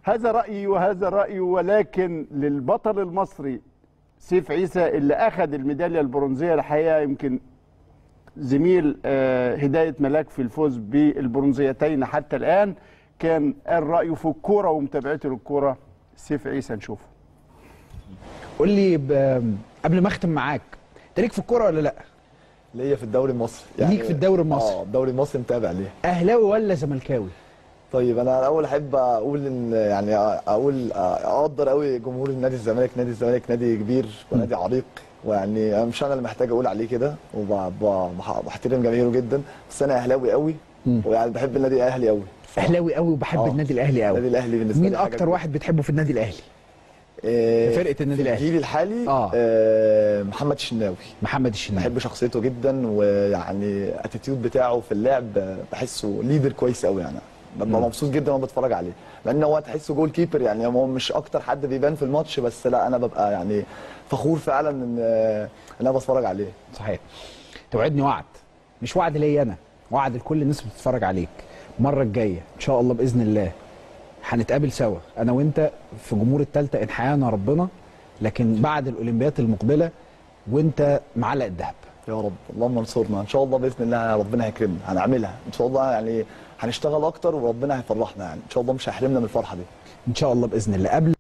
هذا رايي وهذا رايي ولكن للبطل المصري سيف عيسى اللي اخذ الميداليه البرونزيه الحقيقه يمكن زميل آه، هدايه ملاك في الفوز بالبرونزيتين حتى الان كان قال رايه في الكوره ومتابعته للكوره سيف عيسى نشوفه قول لي ب- قبل ما اختم معاك انت ليك في الكوره ولا لا ليا في الدوري المصري ليك في الدوري المصري. اه الدوري المصري متابع ليه اهلاوي ولا زملكاوي طيب انا الاول احب اقول ان يعني اقول اقدر قوي جمهور النادي الزمالك نادي الزمالك نادي كبير ونادي عريق ويعني أنا مش انا اللي محتاج اقول عليه كده وبحترم جماهيره جدا بس انا اهلاوي قوي ويعني بحب النادي الاهلي قوي اهلاوي قوي وبحب آه. النادي الاهلي قوي النادي الاهلي بالنسبه مين لي حاجة اكتر كبيرة. واحد بتحبه في النادي الاهلي إيه، فرقة النادي في الأهلي. الجيل الحالي آه. آه محمد الشناوي محمد الشناوي بحب شخصيته جدا ويعني اتيتيود بتاعه في اللعب بحسه ليدر كويس قوي يعني ببقى مبسوط جدا وانا بتفرج عليه لان هو تحسه جول كيبر يعني هو مش اكتر حد بيبان في الماتش بس لا انا ببقى يعني فخور فعلا ان ان انا بتفرج عليه صحيح توعدني وعد مش وعد ليا انا وعد لكل الناس اللي بتتفرج عليك المره الجايه ان شاء الله باذن الله هنتقابل سوا انا وانت في جمهور التالتة ان حيانا ربنا لكن بعد الاولمبيات المقبله وانت معلق الذهب يا رب اللهم انصرنا ان شاء الله باذن الله ربنا هيكرمنا هنعملها ان شاء الله يعني هنشتغل اكتر وربنا هيفرحنا يعني ان شاء الله مش هيحرمنا من الفرحه دي ان شاء الله باذن الله قبل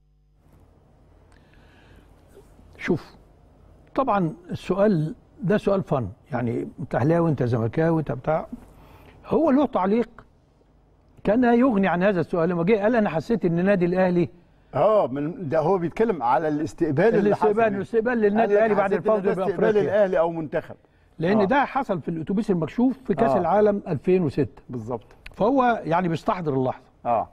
شوف طبعا السؤال ده سؤال فن يعني انت اهلاوي انت زملكاوي انت بتاع هو له تعليق كان يغني عن هذا السؤال لما جه قال انا حسيت ان النادي الاهلي اه من ده هو بيتكلم على الاستقبال اللي حصل الاستقبال الاستقبال للنادي قال لك الاهلي بعد حسيت إن الفوز ده استقبال بافريقيا الاهلي او منتخب لان آه. ده حصل في الاتوبيس المكشوف في كاس آه. العالم 2006 بالظبط فهو يعني بيستحضر اللحظه اه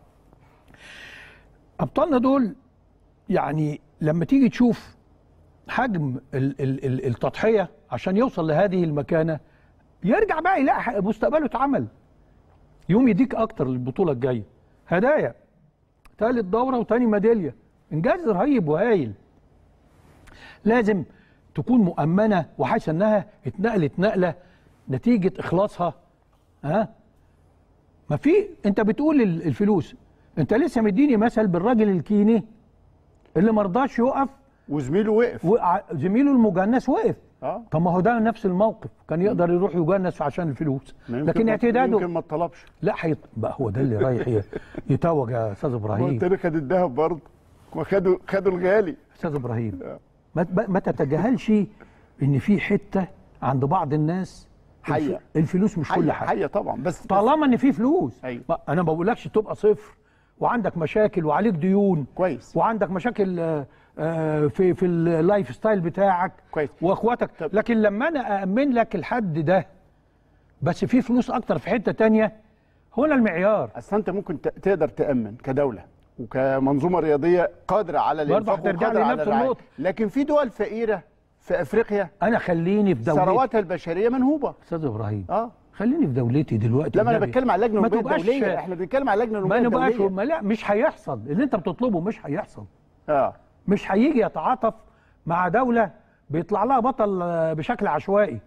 ابطالنا دول يعني لما تيجي تشوف حجم ال- ال- ال- التضحيه عشان يوصل لهذه المكانه يرجع بقى يلاقي ح- مستقبله اتعمل يوم يديك اكتر للبطوله الجايه هدايا ثالث دوره وتاني ميداليه انجاز رهيب وهايل لازم تكون مؤمنه وحاسه انها اتنقلت نقله نتيجه اخلاصها ها ما في انت بتقول ال- الفلوس انت لسه مديني مثل بالراجل الكيني اللي ما رضاش يقف وزميله وقف وقع- زميله المجنس وقف اه طب ما هو ده نفس الموقف كان يقدر يروح يجنس عشان الفلوس ما يمكن لكن ما- اعتداده يمكن ما اتطلبش لا حيط بقى هو ده اللي رايح ي- يتوج يا استاذ هو ابراهيم التاني خد الذهب برضه وخدوا خدوا الغالي استاذ ابراهيم ما ما تتجاهلش ان في حته عند بعض الناس حية. الف- الفلوس مش كل حية حاجه حية طبعا بس بس طالما ان في فلوس أيوة. ما انا ما بقولكش تبقى صفر وعندك مشاكل وعليك ديون كويس. وعندك مشاكل آه، آه، في في اللايف ستايل بتاعك كويس. واخواتك طب. لكن لما انا اامن لك الحد ده بس في فلوس اكتر في حته تانية هنا المعيار اصل انت ممكن ت- تقدر تامن كدوله وكمنظومه رياضيه قادره على برضه الانفاق هترجع وقادره على لنفس الرعاية. النقطة. لكن في دول فقيره في افريقيا انا خليني في دولتي ثرواتها البشريه منهوبه استاذ ابراهيم اه خليني في دولتي دلوقتي لا ما انا النبي. بتكلم على اللجنه ما الاولمبيه تبقاش الدوليه احنا بنتكلم على اللجنه ما الاولمبيه نبقاش الدوليه ما لا مش هيحصل اللي انت بتطلبه مش هيحصل اه مش هيجي يتعاطف مع دولة بيطلع لها بطل آه، بشكل عشوائي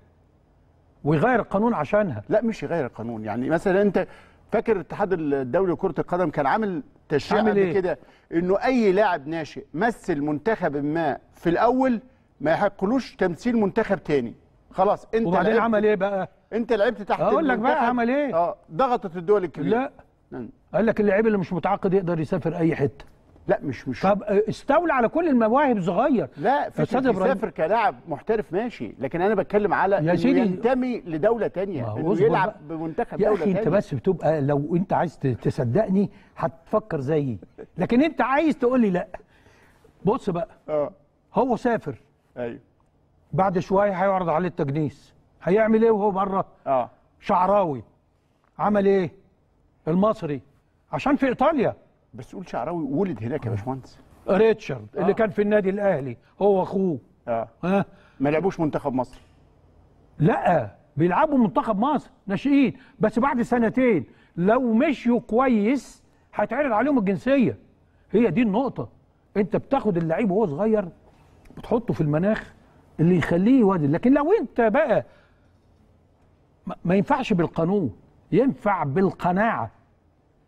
ويغير القانون عشانها لا مش يغير القانون يعني مثلا انت فاكر الاتحاد الدولي لكره القدم كان عامل تشريع عامل قبل ايه؟ كده انه اي لاعب ناشئ مثل منتخب ما في الاول ما يحقلوش تمثيل منتخب تاني خلاص انت وبعدين لعبت عمل ايه بقى انت لعبت تحت أقول لك بقى المنتخب. عمل إيه؟ اه ضغطت الدول الكبيره لا مم. قال لك اللعيب اللي مش متعاقد يقدر يسافر اي حته لا مش مش طب آه، استولى على كل المواهب صغير لا أستاذ فكره إبراهيم. يسافر كلاعب محترف ماشي لكن انا بتكلم على يا انه سيدي. ينتمي لدوله تانية ما هو انه اصبر يلعب بقى. بمنتخب يا دوله اخي انت تانية. بس بتبقى لو انت عايز ت- تصدقني هتفكر زيي لكن انت عايز تقول لي لا بص بقى اه هو سافر ايوه بعد شويه هيعرض عليه التجنيس هيعمل ايه وهو بره اه شعراوي عمل ايه المصري عشان في ايطاليا بس قول شعراوي ولد هناك يا باشمهندس ريتشارد آه. اللي كان في النادي الاهلي هو واخوه اه ها ما لعبوش منتخب مصر لا بيلعبوا منتخب مصر ناشئين بس بعد سنتين لو مشيوا كويس هيتعرض عليهم الجنسيه هي دي النقطه انت بتاخد اللعيب وهو صغير بتحطه في المناخ اللي يخليه يوازن لكن لو انت بقى ما- ما ينفعش بالقانون ينفع بالقناعه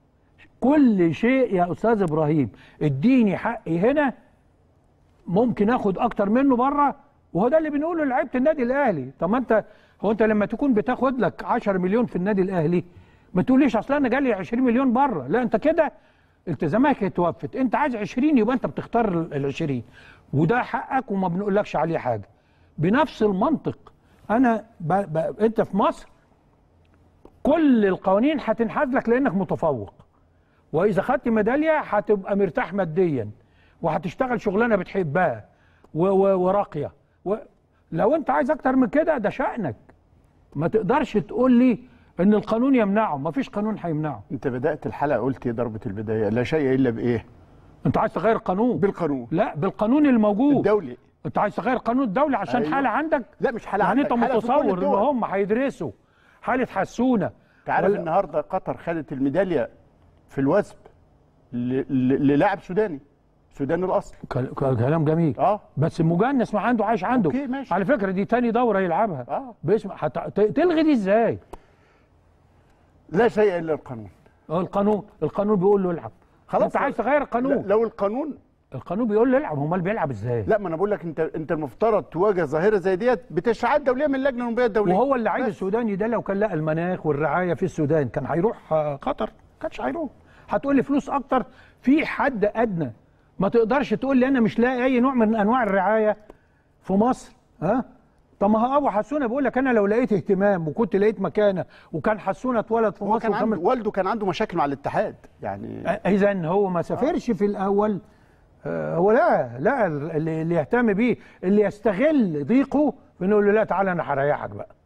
كل شيء يا استاذ ابراهيم اديني حقي هنا ممكن اخد اكتر منه بره وهو ده اللي بنقوله لعيبه النادي الاهلي طب ما انت هو انت لما تكون بتاخد لك 10 مليون في النادي الاهلي ما تقوليش اصل انا جالي 20 مليون بره لا انت كده التزاماتك اتوفت انت عايز 20 يبقى انت بتختار ال 20 وده حقك وما بنقولكش عليه حاجه بنفس المنطق انا ب... ب... انت في مصر كل القوانين هتنحاز لك لانك متفوق واذا خدت ميداليه هتبقى مرتاح ماديا وهتشتغل شغلانه بتحبها و- و- وراقيه و... لو انت عايز اكتر من كده ده شأنك ما تقدرش تقول لي ان القانون يمنعه ما فيش قانون هيمنعه انت بدات الحلقه قلت ايه ضربه البدايه لا شيء الا بايه انت عايز تغير قانون بالقانون لا بالقانون الموجود الدولي انت عايز تغير قانون الدولي عشان أيوة. حاله عندك لا مش حاله يعني عندك، انت حالة في كل متصور ان الدول. هم هيدرسوا حاله حسونه انت عارف ولا- النهارده قطر خدت الميداليه في الوثب ل- ل- للاعب سوداني سوداني الاصل كل- كل- كلام جميل اه بس مجنس ما عنده عايش عنده أوكي، ماشي. على فكره دي تاني دوره يلعبها اه باسم حت... ت- تلغي دي ازاي لا شيء الا القانون اه القانون القانون بيقول له العب خلاص. انت عايز تغير لا القانون لو القانون القانون بيقول له العب امال بيلعب ازاي لا ما انا بقول لك انت انت المفترض تواجه ظاهره زي ديت بتشريعات دوليه من اللجنه الاولمبيه الدوليه وهو اللعيب بس. السوداني ده لو كان لقى المناخ والرعايه في السودان كان هيروح آه، قطر كانش هيروح هتقول لي فلوس اكتر في حد ادنى ما تقدرش تقول لي انا مش لاقي اي نوع من انواع الرعايه في مصر ها طب ما هو ابو حسونه بيقول لك انا لو لقيت اهتمام وكنت لقيت مكانه وكان حسونه اتولد في هو مصر كان عنده وكمل والده كان عنده مشاكل مع الاتحاد يعني اذا هو ما سافرش في الاول آه، هو لا لا اللي اللي يهتم بيه اللي يستغل ضيقه بنقول له لا تعالى انا هريحك بقى